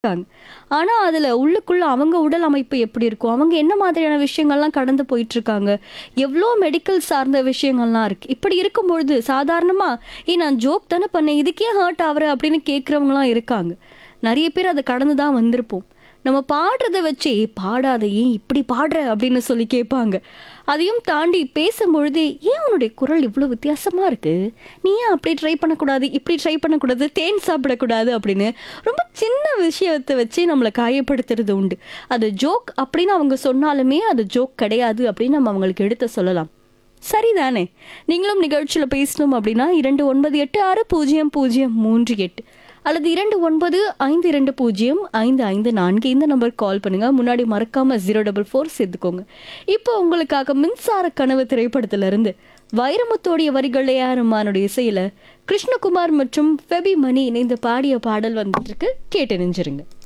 இருக்காங்க. ஆனா, அதுல உள்ளுக்குள்ள அவங்க உடல் அமைப்பு எப்படி இருக்கும்? அவங்க என்ன மாதிரியான விஷயங்கள்லாம் கடந்து போயிட்டுருக்காங்க? எவ்ளோ மெடிக்கல் சார்ந்த விஷயங்கள்லாம் இருக்கு. இப்படி இருக்கும்பொழுது சாதாரணமா, "ஏய் நான் ஜோக் தானே பண்ணேன். இதுக்கு ஏன் ஹர்ட் ஆவுற?" அப்படின்னு கேட்கிறவங்கலாம் இருக்காங்க. நெறைய பேர் அத கடந்து தான் வந்திருப்போம். நம்ம பாடுறத வச்சே, "பாடாத ஏன் இப்படி பாடுற?" அப்படின்னு சொல்லி கேட்பாங்க. அதையும் தாண்டி பேசும்பொழுதே, "ஏன் உன்னுடைய குரல் இவ்ளோ வித்தியாசமா இருக்கு? நீ ஏன் அப்படி ட்ரை பண்ணக்கூடாது? இப்படி ட்ரை பண்ணக்கூடாது? தேன் சாப்பிடக்கூடாது?" அப்படின்னு ரொம்ப சின்ன விஷயத்த வச்சே நம்மள காயப்படுத்துறது உண்டு. அது ஜோக் அப்படின்னு அவங்க சொன்னாலுமே, அது ஜோக் கிடையாது அப்படின்னு நம்ம அவங்களுக்கு எடுத்து சொல்லலாம். சரிதானே? நீங்களும் நிகழ்ச்சியில பேசணும் அப்படின்னா 29860038 அல்லது 2952055544 இந்த நம்பருக்கு கால் பண்ணுங்க. முன்னாடி மறக்காம 044 சேர்த்துக்கோங்க. இப்போ உங்களுக்காக மின்சார கனவு திரைப்படத்திலிருந்து வைரமுத்தோடைய வரிகள் ஏ.ஆர். ரஹ்மானுடைய இசையில கிருஷ்ணகுமார் மற்றும் ஃபெபி மணி இணைந்து பாடிய பாடல் வந்துட்டு இருக்கு. கேட்டு நெஞ்சிருங்க.